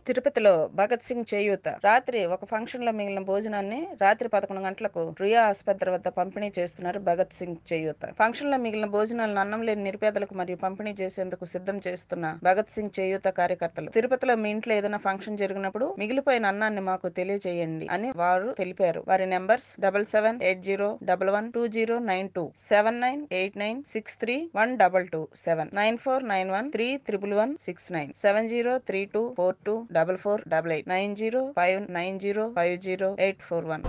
తిరుపతిలో భగత్ సింగ్ చేయూత రాత్రి ఒక ఫంక్షన్ లో మిగిలిన భోజనాన్ని రాత్రి పదకొండు గంటలకు రుయా ఆసుపత్రి వద్ద పంపిణీ చేస్తున్నారు భగత్ సింగ్ చేయూత ఫంక్షన్ లో మిగిలిన భోజనాలను అన్నం లేని నిరుపేదలకు మరియు పంపిణీ చేసేందుకు సిద్ధం చేస్తున్న భగత్ సింగ్ చేయూత కార్యకర్తలు తిరుపతిలో మీ ఇంట్లో ఏదైనా ఫంక్షన్ జరిగినప్పుడు మిగిలిపోయిన అన్నాన్ని మాకు తెలియజేయండి అని వారు తెలిపారు వారి numbers double seven eight zero double one two zero nine two seven nine eight nine six three one double two seven nine four nine one three triple one six nine seven zero three two four two double four double eight nine zero five nine zero five zero eight four one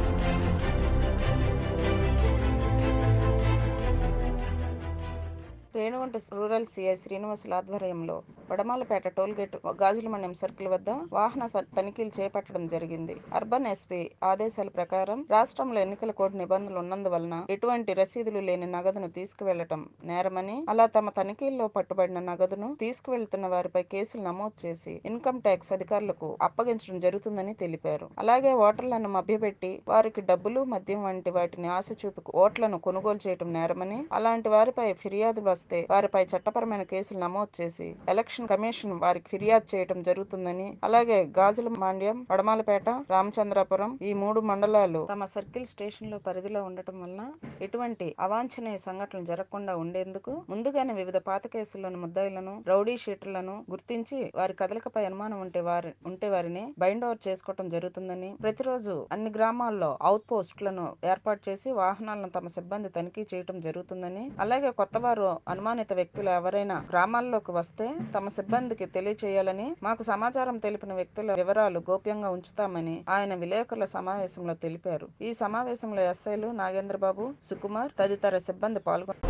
Renigunta rural CI శ్రీనివాసుల ఆధ్వర్యంలో Vadamalapeta tollgate గాజులమణ్యం circle వద్ద వాహన స- తనిఖీలు చేపట్టడం జరిగింది urban SP ఆదేశాల ప్రకారం రాష్ట్రంలో ఎన్నికల కోడ్ నిబంధనలు ఉన్నందువలన ఎటువంటి రసీదులు లేని నగదును తీసుకువెళ్లటం నేరమని అలా తమ తనిఖీల్లో పట్టుబడిన నగదును తీసుకువెళ్తున్న వారిపై కేసులు నమోదు చేసి ఇన్కమ్ ట్యాక్స్ అధికారులకు అప్పగించడం జరుగుతుందని తెలిపారు అలాగే ఓటర్లను మభ్యపెట్టి వారికి డబ్బులు మద్యం వంటి వాటిని ఆశ చూపి ఓట్లను కొనుగోలు చేయడం నేరమని అలాంటి వారిపై ఫిర్యాదు వస్తే వారిపై చట్టపరమైన కేసులు నమోదు చేసి ఎలక్షన్ కమిషన్ వారికి ఫిర్యాదు చేయడం జరుగుతుందని అలాగే గాజుల మాండ్యం వడమాలపేట రామచంద్రాపురం ఈ మూడు మండలాలు తమ సర్కిల్ స్టేషన్ లో పరిధిలో ఉండటం వలన ఎటువంటి అవాంఛనీయ సంఘటనలు జరగకుండా ఉండేందుకు ముందుగానే వివిధ పాత కేసుల్లోని ముద్దాయిలను రౌడీ షీటర్లను గుర్తించి వారి కదలికపై అనుమానం ఉంటే వారి ఉంటే వారిని బైండ్ ఓవర్ చేసుకోవడం జరుగుతుందని ప్రతిరోజు అన్ని గ్రామాల్లో అవుట్ పోస్టులను ఏర్పాటు చేసి వాహనాలను తమ సిబ్బంది తనిఖీ చేయడం జరుగుతుందని అలాగే కొత్త వారు అనుమానిత వ్యక్తులు ఎవరైనా గ్రామాల్లోకి వస్తే తమ సిబ్బందికి తెలియచేయాలని మాకు సమాచారం తెలిపిన వ్యక్తుల వివరాలు గోప్యంగా ఉంచుతామని ఆయన విలేకరుల సమావేశంలో తెలిపారు ఈ సమావేశంలో ఎస్ఐలు నాగేంద్రబాబు సుకుమార్ తదితర సిబ్బంది పాల్గొన్నారు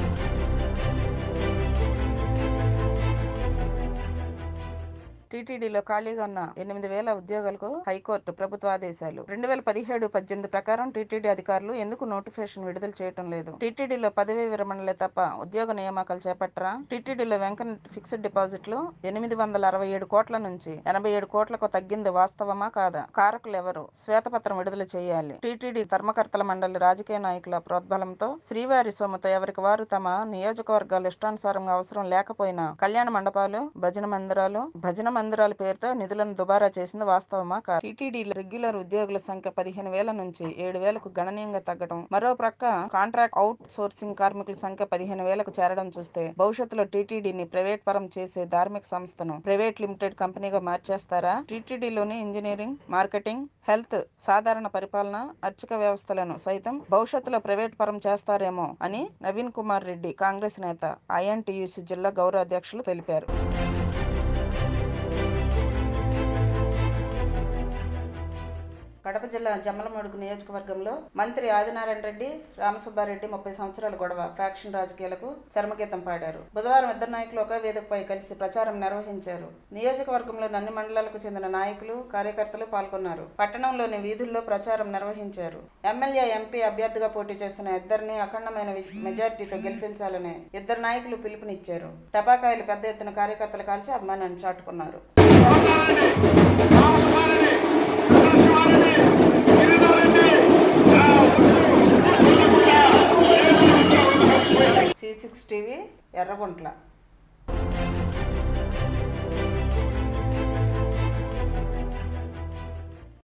టీటీడీలో ఖాళీగా ఉన్న ఎనిమిది వేల ఉద్యోగాలకు హైకోర్టు ప్రభుత్వ ఆదేశాలు రెండు వేల పదిహేడు పద్దెనిమిది ప్రకారం టీటీడీ అధికారులు ఎందుకు నోటిఫికేషన్ విడుదల చేయడం లేదు టీటీడీలో పదవీ విరమణలే తప్ప ఉద్యోగ నియామకాలు చేపట్టరా టీటీడీలో వెంకన్న ఫిక్స్డ్ డిపాజిట్లు ఎనిమిది వందల అరవై ఏడు కోట్ల నుంచి ఎనభై ఏడు కోట్లకు తగ్గింది వాస్తవమా కాదా కారకులు ఎవరు శ్వేతపత్రం విడుదల చేయాలి టీటీడీ ధర్మకర్తల మండలి రాజకీయ నాయకుల ప్రోద్బలంతో శ్రీవారి సొమ్ముతో ఎవరికి వారు తమ నియోజకవర్గాలు ఇష్టానుసారంగా అవసరం లేకపోయినా కళ్యాణ మండపాలు భజన మందిరాలు భజన మందిరాల పేరుతో నిధులను దుబారా చేసింది వాస్తవమా కాదు టీటీడీ రెగ్యులర్ ఉద్యోగుల సంఖ్య పదిహేను వేల నుంచి ఏడు వేలకు గణనీయంగా తగ్గడం మరో ప్రక్క కాంట్రాక్ట్ అవుట్ సోర్సింగ్ కార్మికుల సంఖ్య పదిహేను వేలకు చేరడం చూస్తే భవిష్యత్తులో టీటీడీని ప్రైవేట్ పరం చేసే ధార్మిక సంస్థను ప్రైవేట్ లిమిటెడ్ కంపెనీగా మార్చేస్తారా టీటీడీలోని ఇంజనీరింగ్ మార్కెటింగ్ హెల్త్ సాధారణ పరిపాలన అర్చక వ్యవస్థలను సైతం భవిష్యత్తులో ప్రైవేట్ పరం చేస్తారేమో అని నవీన్ కుమార్ రెడ్డి కాంగ్రెస్ నేత ఐఎన్టీయూసీ జిల్లా గౌరవ అధ్యక్షులు తెలిపారు కడప జిల్లా జమ్మలమడుగు నియోజకవర్గంలో మంత్రి ఆదినారాయణ రెడ్డి రామసుబ్బారెడ్డి ముప్పై సంవత్సరాల గొడవ ఫ్యాక్షన్ రాజకీయాలకు చర్మగీతం పాడారు బుధవారం ఇద్దరు నాయకులు ఒకే వేదికపై కలిసి ప్రచారం నిర్వహించారు నియోజకవర్గంలో అన్ని మండలాలకు చెందిన నాయకులు కార్యకర్తలు పాల్గొన్నారు పట్టణంలోని వీధుల్లో ప్రచారం నిర్వహించారు ఎమ్మెల్యే ఎంపీ అభ్యర్థిగా పోటీ చేస్తున్న ఇద్దరిని అఖండమైన వి- మెజార్టీతో గెలిపించాలని ఇద్దరు నాయకులు పిలుపునిచ్చారు టపాకాయలు పెద్ద ఎత్తున కార్యకర్తలు కాల్చి అభిమానాన్ని చాటుకున్నారు సి సిక్స్ టీవీ ఎర్రగుంట్ల